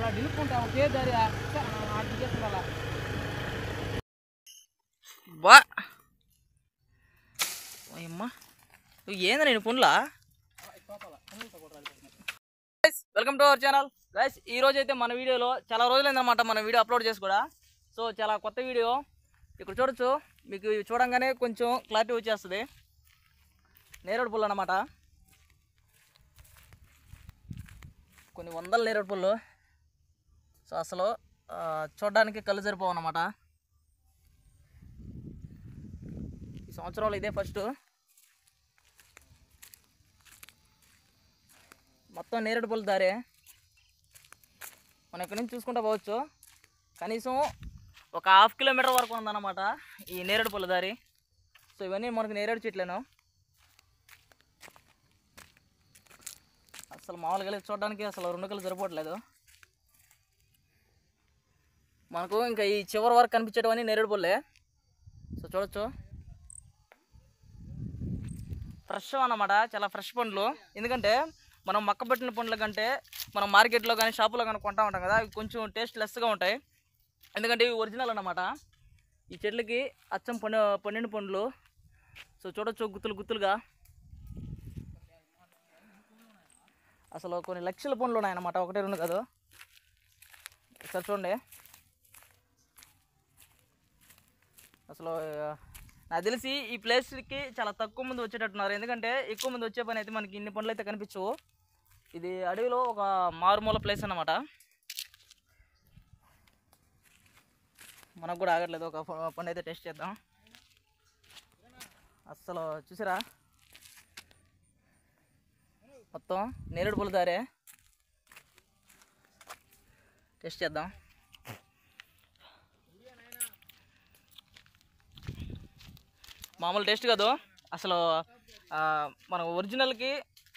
నిలుపుకుంటా ఒకే దారి అటు చేస్తుండాలా బా అమ్మా నువ్వు ఏంది నేను పుండ్లా welcome to our channel guys ఈ రోజు అయితే మన వీడియోలో చాలా రోజులైందనమాట మన వీడియో అప్లోడ్ చేసి కూడా సో చాలా కొత్త వీడియో ఇక్కడ చూడొచ్చు మీకు ఇవి చూడంగానే కొంచెం క్లారిటీ వచ్చేస్తుంది నేరేడు పుల్లు అనమాట కొన్ని వందల నేరేడు పుల్లు సో అసలు ఆ, చూడడానికి కళ్ళు సరిపోవు అనమాట ఈ సంవత్సరంలో ఇదే ఫస్ట్ మొత్తం నేరేడు పుల్ల దారే మనం ఇక్కడి నుంచి చూసుకుంటా పోవచ్చు కనీసం ఒక హాఫ్ కిలోమీటర్ వరకు ఉందన్నమాట ఈ నేరేడు పుల్ల దారి సో ఇవన్నీ మనకు నేరేడు చెట్లేను అసలు మామూలుగా లేదు చూడడానికి అసలు రెండు కళ్ళు సరిపోవట్లేదు మనకు ఇంకా ఈ చివరి వరకు కనిపించేటవన్నీ నేరేడు పుల్లే సో చూడొచ్చు ఫ్రెష్ అన్నమాట చాలా ఫ్రెష్ పండ్లు ఎందుకంటే మనం మక్క పెట్టిన పండ్ల కంటే మనం మార్కెట్లో కానీ షాపులో కానీ కొంటా ఉంటాం కదా అవి కొంచెం టేస్ట్ లెస్గా ఉంటాయి ఎందుకంటే ఇవి ఒరిజినల్ అన్నమాట ఈ చెట్లకి అచ్చం పండు పండిన పండ్లు సో చూడొచ్చు గుత్తులు గుత్తులుగా అసలు కొన్ని లక్షల పండ్లు ఉన్నాయన్నమాట ఒకటే రెండు కాదు ఒకసారి చూడండి అసలు ఆ, నాకు తెలిసి ఈ ప్లేస్కి చాలా తక్కువ మంది వచ్చేటట్టున్నారు ఎందుకంటే ఎక్కువ మంది వచ్చే పని అయితే మనకి ఇన్ని పనులు అయితే కనిపించవు ఇది అడవిలో ఒక మారుమూల ప్లేస్ అన్నమాట మనకు కూడా ఆగట్లేదు ఒక ప- పండు అయితే టేస్ట్ చేద్దాం అస్సలు చూసారా మొత్తం నేరేడు పూల దారే టేస్ట్ చేద్దాం మామూలు టేస్ట్ కాదు అసలు ఆ, మన ఒరిజినల్కి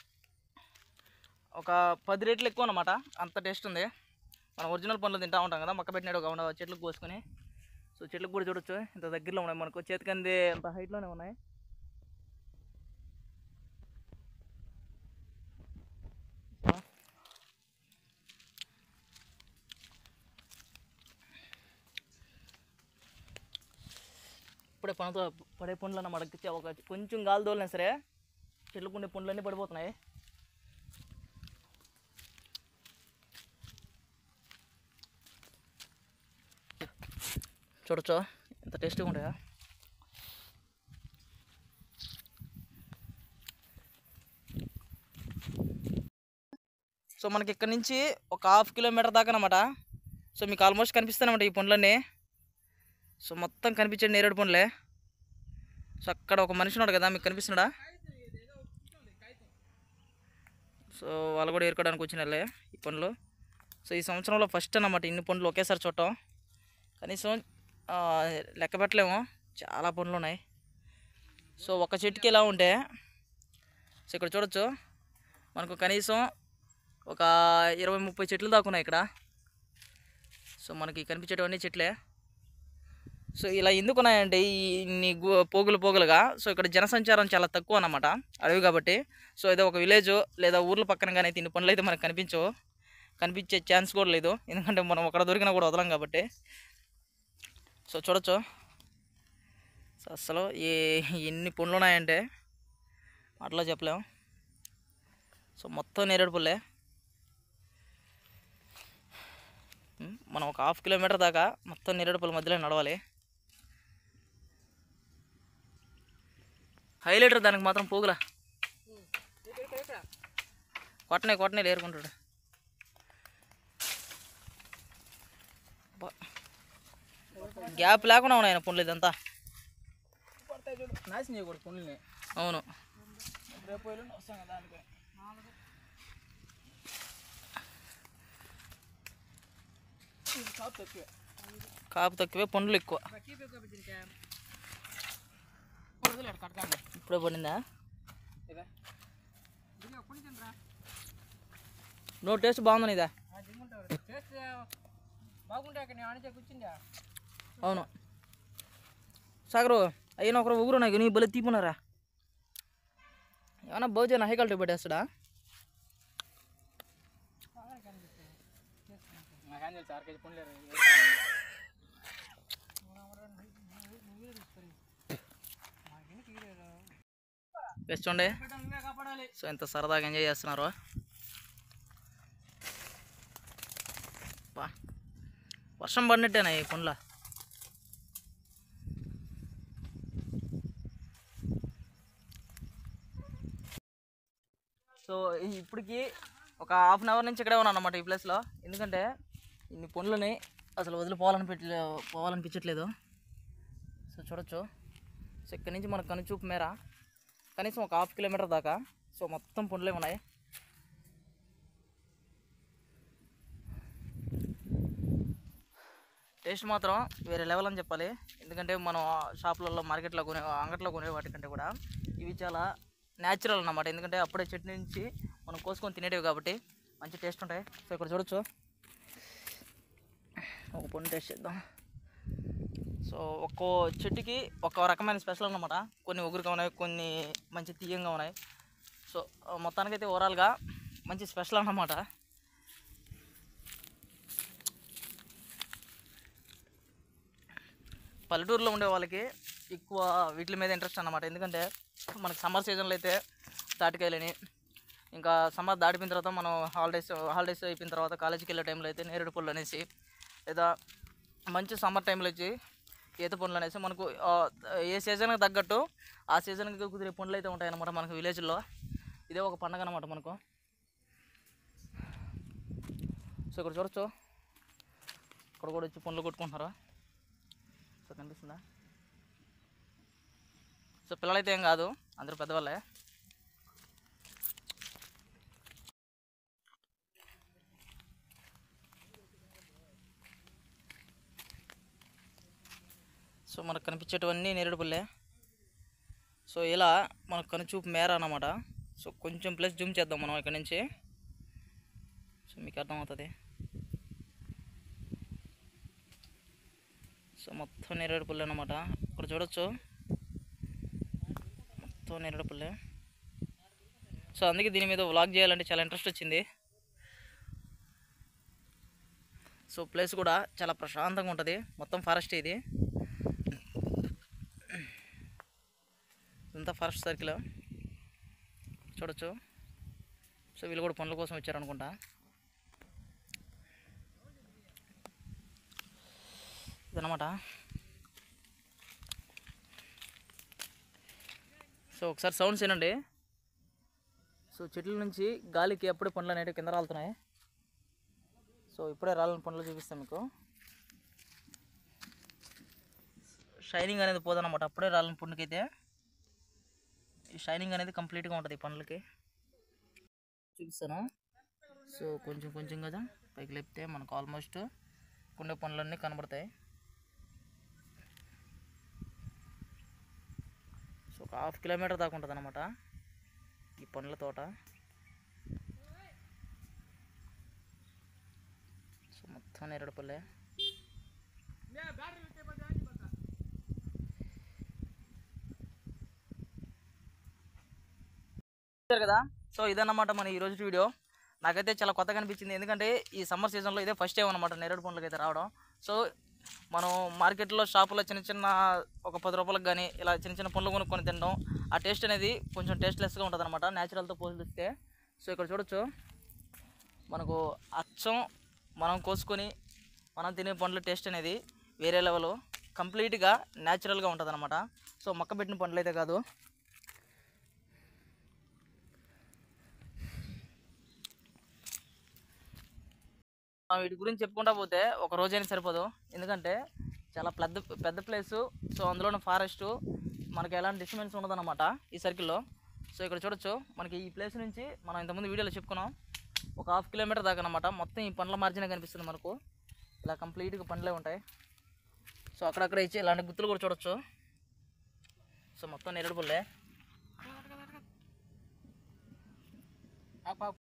ఒక పది రేట్లు ఎక్కువ అనమాట అంత టేస్ట్ ఉంది మనం ఒరిజినల్ పండ్లు తింటా ఉంటాం కదా మొక్క పెట్టినాడు ఒక ఉన్న చెట్లకు కోసుకొని సో చెట్లకు కూడా చూడొచ్చు ఇంత దగ్గరలో ఉన్నాయి మనకు చేతికి అందే అంత హైట్లోనే ఉన్నాయి ఇప్పుడే పనుతో పడే పండ్లు అన్నమాట ఒక కొంచెం గాలి తోలినా సరే చెట్లకు ఉండే పండ్లన్నీ పడిపోతున్నాయి చూడొచ్చు ఎంత టేస్టీగా ఉంటాయా సో మనకి ఇక్కడ నుంచి ఒక హాఫ్ కిలోమీటర్ దాకా అనమాట సో మీకు ఆల్మోస్ట్ కనిపిస్తానమాట ఈ పండ్లన్నీ సో మొత్తం కనిపించే నేరేడు పండ్లే సో అక్కడ ఒక మనిషి ఉన్నాడు కదా మీకు కనిపిస్తున్నాడా సో వాళ్ళు కూడా ఏరుకోవడానికి వచ్చిన వాళ్ళే ఈ పండ్లు సో ఈ సంవత్సరంలో ఫస్ట్ అన్నమాట ఇన్ని పండ్లు ఒకేసారి చూడటం కనీసం ఆ, లెక్క పెట్టలేము చాలా పండ్లు ఉన్నాయి సో ఒక చెట్టుకి ఎలా ఉంటే సో ఇక్కడ చూడొచ్చు మనకు కనీసం ఒక ఇరవై ముప్పై చెట్లు దాకా ఉన్నాయి ఇక్కడ సో మనకి కనిపించేటివన్నీ చెట్లే సో ఇలా ఎందుకు ఉన్నాయంటే ఈ ఇన్ని గు- పోగులు పోగులుగా సో ఇక్కడ జనసంచారం చాలా తక్కువ అన్నమాట అడవి కాబట్టి సో ఏదో ఒక విలేజ్ లేదా ఊర్ల పక్కన కానీ అయితే ఇన్ని పనులు అయితే మనకు కనిపించవు కనిపించే ఛాన్స్ కూడా లేదు ఎందుకంటే మనం ఒకడ దొరికినా కూడా వదలం కాబట్టి సో చూడొచ్చు సో అసలు ఏ ఎన్ని పండ్లు ఉన్నాయంటే అట్లా చెప్పలేం సో మొత్తం నేరేడు పుల్లే ఉమ్, మనం ఒక హాఫ్ కిలోమీటర్ దాకా మొత్తం నేరేడు పుల్ల మధ్యలో నడవాలి హైలైటర్ దానికి మాత్రం పోగులా కొట్టనే కొట్టనే లేరుకుంటాడు బా. గ్యాప్ లేకుండా ఉన్నాయి ఆయన పండ్లు ఇదంతా పడతాయి చూడు నాశనం చేయకూడదు పండ్లని అవును రేపు ఎల్లుండి వస్తాం కదా దానికి ఇది కాపు తక్కువే కాపు తక్కువే పండ్లు ఎక్కువ వదిలేడు కట్టకండి ఇప్పుడే పడిందా ఇదే ఇది ఎప్పుడు తినరా నో టేస్ట్ బాగుంది ఇదా దిగుంటాడు టేస్ట్ బాగుంటే అక్కడ నేను ఆడితే కూర్చుందా అవును సాగరు అయిన ఒకరు ఊరు నాకు నీ బలి తీపున్నారా ఏమన్నా భోజనం హై క్వాలిటీ పెట్టేస్తాడా లేదు ఆరు కేజీ పండ్లు లేరు. బెస్ట్ ఉండే పెట్టాలి, నువ్వే కాపాడాలి సో ఎంత సరదాగా ఎంజాయ్ చేస్తున్నారు బా వర్షం పడినట్టేనా ఈ కొండ్ల సో ఈ- ఇప్పటికి ఒక హాఫ్ అన్ అవర్ నుంచి ఇక్కడే ఉన్నాను అనమాట ఈ ప్లేస్లో ఎందుకంటే ఇన్ని పనులని అసలు వదిలిపోవాలని పెట్టి పోవాలనిపించట్లేదు సో చూడొచ్చు సో ఇక్కడి నుంచి మనకు కనుచూపు మేర కనీసం ఒక హాఫ్ కిలోమీటర్ దాకా సో మొత్తం పండ్లే ఉన్నాయి టేస్ట్ మాత్రం వేరే లెవెల్ అని చెప్పాలి ఎందుకంటే మనం షాపులలో మార్కెట్లో కొనే అంగట్లో కొనే వాటికంటే కూడా ఇవి చాలా న్యాచురల్ అన్నమాట ఎందుకంటే అప్పుడే చెట్టు నుంచి మనం కోసుకొని తినేటివి కాబట్టి మంచి టేస్ట్ ఉంటాయి సో ఇక్కడ చూడొచ్చు ఒక పండు టేస్ట్ చేద్దాం సో ఒక్కో చెట్టుకి ఒక రకమైన స్పెషల్ అన్నమాట కొన్ని ఉగురుగా ఉన్నాయి కొన్ని మంచి తీయంగా ఉన్నాయి సో ఆ, మొత్తానికైతే ఓవరాల్గా మంచి స్పెషల్ అన్నమాట పల్లెటూరులో ఉండే వాళ్ళకి ఎక్కువ వీటి మీద ఇంట్రెస్ట్ అన్నమాట ఎందుకంటే మనకి సమ్మర్ సీజన్లో అయితే తాటికాయలని ఇంకా సమ్మర్ దాటిపోయిన తర్వాత మనం హాలిడేస్ హాలిడేస్ అయిపోయిన తర్వాత కాలేజీకి వెళ్ళే టైంలో అయితే నేరేడు పళ్ళు అనేసి లేదా మంచి సమ్మర్ టైంలో వచ్చి ఈత పండ్లు అనేసి మనకు ఆ, ఏ సీజన్కి తగ్గట్టు ఆ సీజన్కి కుదిరే పండ్లు అయితే ఉంటాయన్నమాట మనకు విలేజ్లో ఇదే ఒక పండగ అనమాట మనకు సో ఇక్కడ చూడొచ్చు ఇక్కడ కూడా వచ్చి పండ్లు కొట్టుకుంటున్నారు సో కనిపిస్తుందా సో పిల్లలైతే ఏం కాదు అందరూ పెద్దవాళ్ళే సో మనకు కనిపించేటివన్నీ నేరేడు పుల్లే సో ఇలా మనకు కనుచూపు మేర అన్నమాట సో కొంచెం ప్లస్ జూమ్ చేద్దాం మనం ఇక్కడ నుంచి సో మీకు అర్థమవుతుంది సో మొత్తం నేరేడు పుల్లే అన్నమాట ఇక్కడ చూడొచ్చు మొత్తం నేరేడు పుల్లే సో అందుకే దీని మీద వ్లాగ్ చేయాలంటే చాలా ఇంట్రెస్ట్ వచ్చింది సో ప్లేస్ కూడా చాలా ప్రశాంతంగా ఉంటుంది మొత్తం ఫారెస్ట్ ఇది ఇదంతా ఫారెస్ట్ సర్కిల్ చూడొచ్చు సో వీళ్ళు కూడా పనుల కోసం వచ్చారనుకుంటా ఇదనమాట సో ఒకసారి సౌండ్స్ వినండి సో చెట్ల నుంచి గాలికి అప్పుడే పండ్లు అనేవి కింద రాలుతున్నాయి సో ఇప్పుడే రాలని పండ్లు చూపిస్తాను మీకు షైనింగ్ అనేది పోదన్నమాట అప్పుడే రాలని పండుకైతే ఈ షైనింగ్ అనేది కంప్లీట్గా ఉంటుంది ఈ పండ్లకి చూపిస్తాను సో కొంచెం కొంచెం కదా పైకి లేపితే మనకు ఆల్మోస్ట్ కుండే పండ్లన్నీ కనబడతాయి సో ఒక హాఫ్ కిలోమీటర్ దాకా ఉంటుంది అనమాట ఈ పండ్ల తోట సో మొత్తం నేరేడుపల్లె చూశారు కదా సో ఇదన్నమాట మన ఈ రోజు వీడియో నాకైతే చాలా కొత్తగా అనిపించింది ఎందుకంటే ఈ సమ్మర్ సీజన్లో ఇదే ఫస్ట్ టైం అనమాట నేరేడు పండ్లకి అయితే రావడం సో మనం మార్కెట్లో షాపులో చిన్న చిన్న ఒక పది రూపాయలకు కానీ ఇలా చిన్న చిన్న పండ్లు కొనుక్కొని తినడం ఆ టేస్ట్ అనేది కొంచెం టేస్ట్లెస్గా ఉంటుంది అనమాట న్యాచురల్తో పోలిస్తే సో ఇక్కడ చూడొచ్చు మనకు అచ్చం మనం కోసుకొని మనం తినే పండ్ల టేస్ట్ అనేది వేరే లెవెల్ కంప్లీట్గా న్యాచురల్గా ఉంటుంది అనమాట సో మొక్క పెట్టిన పండ్లు అయితే కాదు ఆ వీటి గురించి చెప్పుకుంటా పోతే ఒక రోజైనా సరిపోదు ఎందుకంటే చాలా పెద్ద పెద్ద ప్లేసు సో అందులోనే ఫారెస్ట్ మనకి ఎలాంటి డిస్టర్బెన్స్ ఉండదన్నమాట ఈ సర్కిల్లో సో ఇక్కడ చూడొచ్చు మనకి ఈ ప్లేస్ నుంచి మనం ఇంతకుముందు వీడియోలో చెప్పుకున్నాం ఒక హాఫ్ కిలోమీటర్ దాకా అనమాట మొత్తం ఈ పండ్ల మార్జినే కనిపిస్తుంది మనకు ఇలా కంప్లీట్గా పండ్లే ఉంటాయి సో అక్కడక్కడ ఇచ్చి ఇలాంటి గుర్తులు కూడా చూడొచ్చు సో మొత్తం నెరడు పుల్లే ఆ పాప